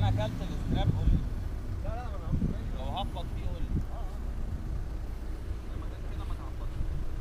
انا اكلت الاستراب قول لي لا لا انا لو هبط فيه قول لي كده ما تعبطش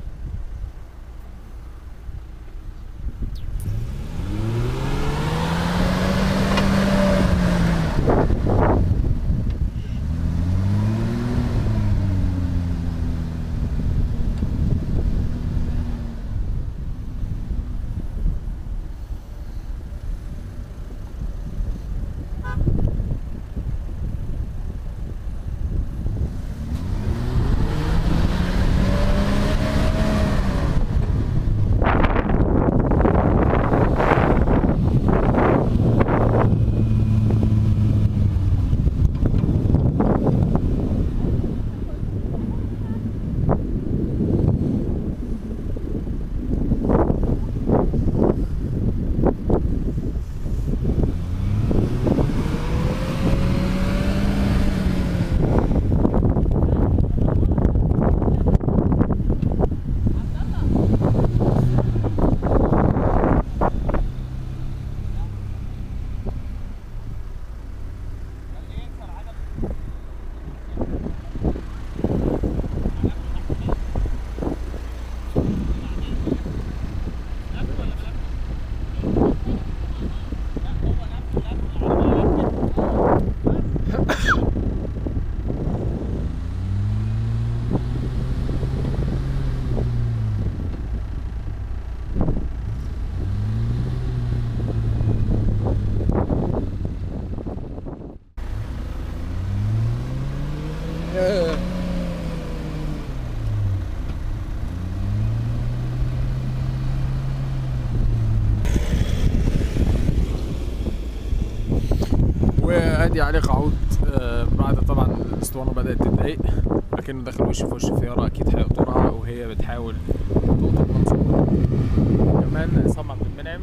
خليه يكسر عجل وادي عليه قعود آه، بعد طبعا الاسطوانه بدات تتضايق لكنه داخل وش في وش فيارة اكيد هيقطرها وهي بتحاول تقطر منصور كمان عصام عبد المنعم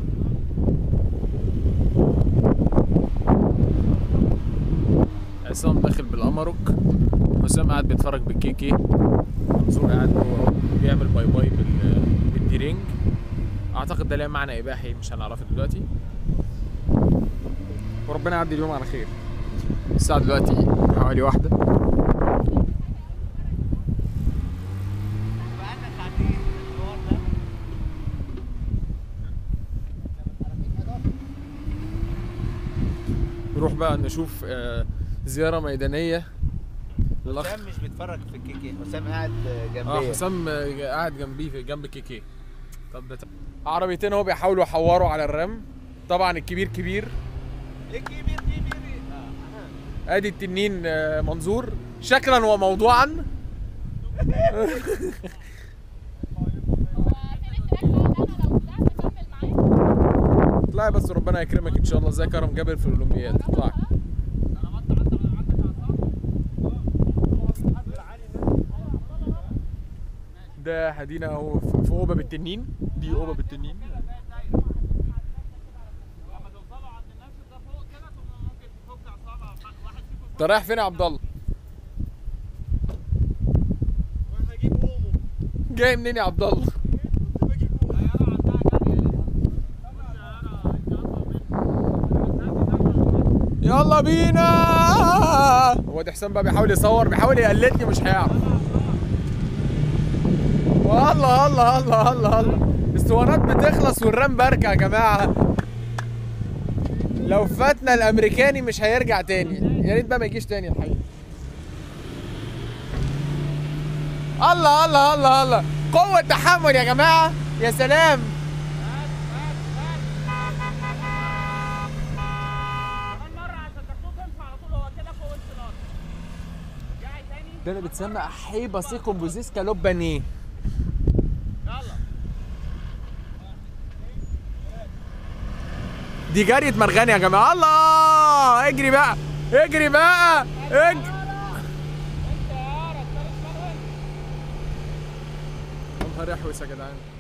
عصام داخل بالامروك حسام قاعد بيتفرج بالكيكي منصور قاعد هو بيعمل باي باي بال بالديرينج اعتقد ده ليه معنى اباحي مش هنعرفه دلوقتي وربنا يعدي اليوم على خير الساعة دلوقتي حوالي واحدة بقالنا ساعتين في الحوار ده نروح بقى نشوف آه، زيارة ميدانية للأخ حسام مش بيتفرج في الكيكي حسام قاعد اه جنبي حسام آه، قاعد جنبي في جنب كيكي طب ده عربيتين اهو بيحاولوا يحوروا على الرام طبعا الكبير كبير ايه كبير كبير ادي التنين آه، منظور شكلا وموضوعا اطلعي بس ربنا يكرمك ان شاء الله زي كرم جابر في الاولمبياد اطلعي ده هدينا اهو في في اوبه بالتنين دي اوبه بالتنين انت رايح فين يا عبد الله؟ جاي منين يا عبد الله؟ يلا بينا هو ده حسام بقى بيحاول يصور بيحاول يقلدني مش هيعرف الله الله الله الله الله الاسطوانات بتخلص والرام باركة يا جماعة لو فاتنا الامريكاني مش هيرجع تاني يا ريت بقى ما يجيش تاني الحقيقة الله الله الله الله قوة تحمل يا جماعة يا سلام كمان مرة عشان تاخدوه تنفع على طول هو كده فوق السنار جاي تاني ده اللي بتسمى احيبا سيكم بوزيسكا لوباني يلا دي جارية مرغني يا جماعة الله اجري بقى اجري بقى اجري انت يا رجال يا نهار احوس يا جدعان